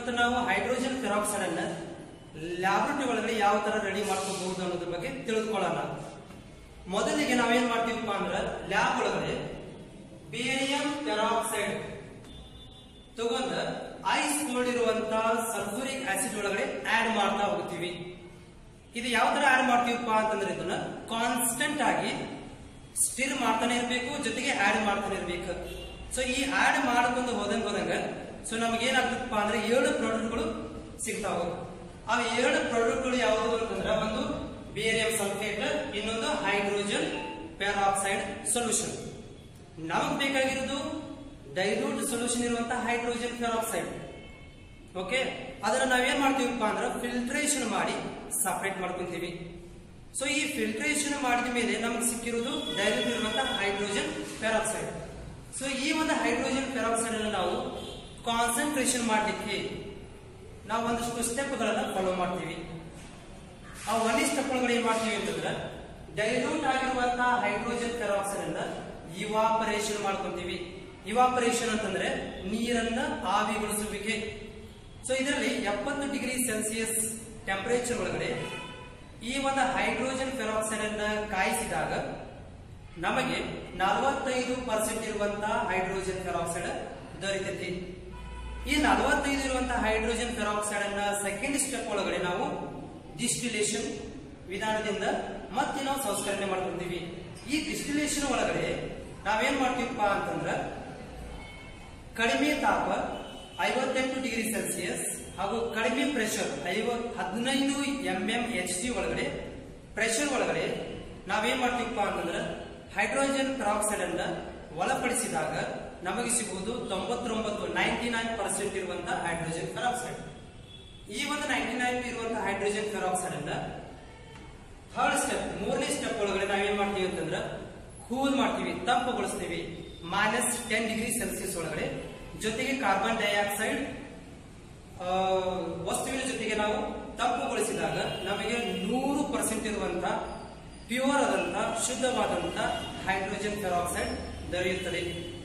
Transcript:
ಇವತ್ತು ನಾವು hydrogen peroxide ಅನ್ನ ಲ್ಯಾಬ್ರೇಟರಿ ಒಳಗಡೆ ಯಾವ ತರ ರೆಡಿ ಮಾಡ್ಕೋಬಹುದು ಅನ್ನೋದ್ರ ಬಗ್ಗೆ ತಿಳಿದುಕೊಳ್ಳೋಣ ಮೊದಲಿಗೆ ನಾವೇನ್ ಮಾಡ್ತೀವಪ್ಪ ಅಂದ್ರ ಲ್ಯಾಬ್ ಒಳಗಡೆ ಬೇರಿಯಂ ಪೆರಾಕ್ಸೈಡ್ ತಗೊಂಡ ಐಸ್ ಕೂಡಿರುವಂತ ಸಲ್ಫೂರಿಕ್ ಆಸಿಡ್ ಒಳಗಡೆ ಆಡ್ ಮಾಡ್ತಾ ಹೋಗ್ತೀವಿ ಇದು ಯಾವ ತರ ಆಡ್ ಮಾಡ್ತೀವಪ್ಪ ಅಂತಂದ್ರೆ ಇದನ್ನ ಕಾನ್ಸ್ಟೆಂಟ್ ಆಗಿ ಸ್ಟಿರ್ ಮಾಡ್ತಾನೆ ಇರ್ಬೇಕು ಜೊತೆಗೆ ಆಡ್ ಮಾಡ್ತಾನೆ ಇರ್ಬೇಕು ಸೊ ಈ ಆಡ್ ಮಾಡ್ಕೊಂಡು ಹೋದಂಗ ಹೋದಂಗ ಸೊ ನಮ್ಗೆ ಏನಾಗ್ತದಪ್ಪ ಅಂದ್ರೆ ಏಳು ಪ್ರಾಡಕ್ಟ್ಗಳು ಸಿಗ್ತಾವ ಆ ಏಳು ಪ್ರಾಡಕ್ಟ್ಗಳು ಯಾವುದು ಅಂತಂದ್ರೆ ಒಂದು ಬೇರಿಯಂ ಸಲ್ಫೇಟ್ ಇನ್ನೊಂದು ಹೈಡ್ರೋಜನ್ ಪೆರಾಕ್ಸೈಡ್ ಸೊಲ್ಯೂಷನ್ ನಮಗ್ ಬೇಕಾಗಿರೋದು ಡೈಲ್ಯೂಟ್ ಸೊಲ್ಯೂಷನ್ ಇರುವಂತಹ ಹೈಡ್ರೋಜನ್ ಪೆರಾಕ್ಸೈಡ್ ಓಕೆ ಅದನ್ನ ನಾವೇನ್ ಮಾಡ್ತೀವಪ್ಪ ಅಂದ್ರೆ ಫಿಲ್ಟ್ರೇಷನ್ ಮಾಡಿ ಸಪರೇಟ್ ಮಾಡ್ಕೊಂತೀವಿ ಸೊ ಈ ಫಿಲ್ಟ್ರೇಷನ್ ಮಾಡಿದ ಮೇಲೆ ನಮ್ಗೆ ಸಿಕ್ಕಿರೋದು ಡೈಲ್ಯೂಟ್ ಇರುವಂತಹ ಹೈಡ್ರೋಜನ್ ಪೆರಾಕ್ಸೈಡ್ ಸೊ ಈ ಒಂದು ಹೈಡ್ರೋಜನ್ ಪೆರಾಕ್ಸೈಡ್ ಅನ್ನು ನಾವು ಕಾನ್ಸಂಟ್ರೇಷನ್ ಮಾಡಲಿಕ್ಕೆ ನಾವು ಒಂದಷ್ಟು ಸ್ಟೆಪ್ ಗಳನ್ನ ಫಾಲೋ ಮಾಡ್ತೀವಿ ಆ ಒಂದೇ ಸ್ಟೆಪ್ ಒಳಗಡೆ ಏನ್ ಮಾಡ್ತೀವಿ ಅಂತಂದ್ರೆ ಡೈಲ್ಯೂಟ್ ಆಗಿರುವಂತಹ ಹೈಡ್ರೋಜನ್ ಪೆರಾಕ್ಸೈಡ್ ಅನ್ನ ಇವಾಪರೇಷನ್ ಮಾಡ್ಕೊಂತೀವಿ ಇವಾಪರೇಷನ್ ಅಂತಂದ್ರೆ ನೀರನ್ನ ಆವಿಗೊಳಿಸುವಿಕೆ ಸೊ ಇದರಲ್ಲಿ ಎಪ್ಪತ್ತು ಡಿಗ್ರಿ ಸೆಲ್ಸಿಯಸ್ ಟೆಂಪರೇಚರ್ ಒಳಗಡೆ ಈ ಒಂದು ಹೈಡ್ರೋಜನ್ ಪೆರಾಕ್ಸೈಡ್ ಅನ್ನ ಕಾಯಿಸಿದಾಗ ನಮಗೆ ನಲವತ್ತೈದು ಪರ್ಸೆಂಟ್ ಇರುವಂತಹ ಹೈಡ್ರೋಜನ್ ಪೆರಾಕ್ಸೈಡ್ ದೊರೆತೈತಿ ಈ ನಲವತ್ತೈದು ಇರುವಂತಹ ಹೈಡ್ರೋಜನ್ ಪೆರಾಕ್ಸೈಡ್ ಅನ್ನ ಸೆಕೆಂಡ್ ಸ್ಟೆಪ್ ಒಳಗಡೆ ನಾವು ಡಿಸ್ಟಿಲೇಷನ್ ವಿಧಾನದಿಂದ ಮತ್ತೆ ನಾವು ಸಂಸ್ಕರಣೆ ಮಾಡ್ಕೊತೀವಿ ಈ ಡಿಸ್ಟಿಲೇಷನ್ ಒಳಗಡೆ ನಾವೇನ್ ಮಾಡ್ತೀವಪ್ಪ ಅಂತಂದ್ರ ಕಡಿಮೆ ತಾಪ ಐವತ್ತೆಂಟು ಡಿಗ್ರಿ ಸೆಲ್ಸಿಯಸ್ ಹಾಗೂ ಕಡಿಮೆ ಪ್ರೆಷರ್ ಐವತ್ ಹದಿನೈದು ಎಂ ಎಂ ಎಚ್ ಡಿ ಒಳಗಡೆ ಪ್ರೆಷರ್ ಒಳಗಡೆ ನಾವೇನ್ ಮಾಡ್ತೀವಪ್ಪ ಅಂತಂದ್ರೆ ಹೈಡ್ರೋಜನ್ ಪೆರಾಕ್ಸೈಡ್ ಅನ್ನ ಒಳಪಡಿಸಿದಾಗ ನಮಗೆ ಸಿಗುವುದು ತೊಂಬತ್ತೊಂಬತ್ತು ನೈಂಟಿ ನೈನ್ ಪರ್ಸೆಂಟ್ ಇರುವಂತಹ ಹೈಡ್ರೋಜನ್ ಪೆರಾಕ್ಸೈಡ್ ಈ ಒಂದು ನೈಂಟಿ ನೈನ್ ಇರುವಂತಹ ಹೈಡ್ರೋಜನ್ ಪೆರಾಕ್ಸೈಡ್ ಅನ್ನ ಥರ್ಡ್ ಸ್ಟೆಪ್ ಮೂರನೇ ಸ್ಟೆಪ್ ಒಳಗಡೆ ನಾವೇನ್ ಮಾಡ್ತೀವಿ ಅಂತಂದ್ರ ಕೂಲ್ ಮಾಡ್ತೀವಿ ತಂಪುಗೊಳಿಸ್ತೀವಿ ಮೈನಸ್ ಟೆನ್ ಡಿಗ್ರಿ ಸೆಲ್ಸಿಯಸ್ ಒಳಗಡೆ ಜೊತೆಗೆ ಕಾರ್ಬನ್ ಡೈಆಕ್ಸೈಡ್ ವಸ್ತುವಿನ ಜೊತೆಗೆ ನಾವು ತಂಪುಗೊಳಿಸಿದಾಗ ನಮಗೆ ನೂರು ಪರ್ಸೆಂಟ್ ಇರುವಂತ ಪ್ಯೂರ್ ಆದಂತ ಶುದ್ಧವಾದಂತ ಹೈಡ್ರೋಜನ್ ಪೆರಾಕ್ಸೈಡ್ ದೊರೆಯುತ್ತದೆ